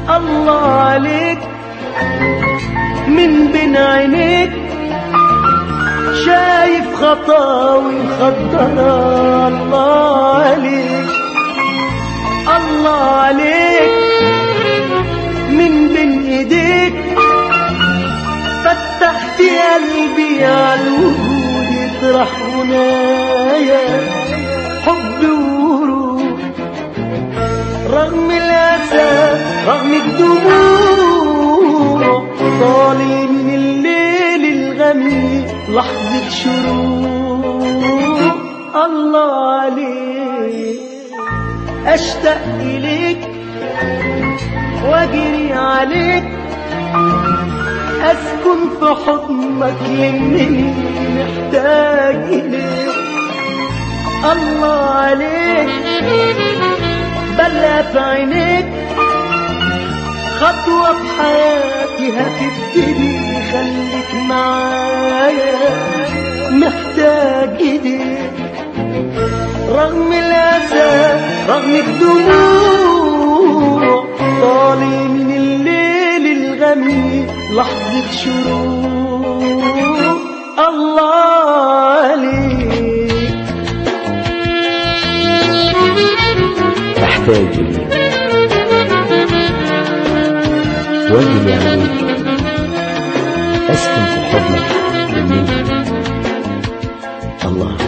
الله عليك من بين عينيك شايف خطاوي مخطرة الله عليك الله عليك من بين ايديك فتحت قلبي على الوجود يطرح هنايا حب وروح رغم الأسى رغم الدموع طالع من الليل الغميق لحظة شروق الله عليك أشتاق إليك وأجري عليك أسكن في حضنك لأنني محتاج إليك الله عليك بلا في عينيك خطوة بحياتي هتبتدي خليك معايا محتاج ايديك رغم الأسى رغم الدموع طالع من الليل الغميق لحظة شروق الله عليك احتاج إليك واجب عليك أسكن في حضنك بالليل الله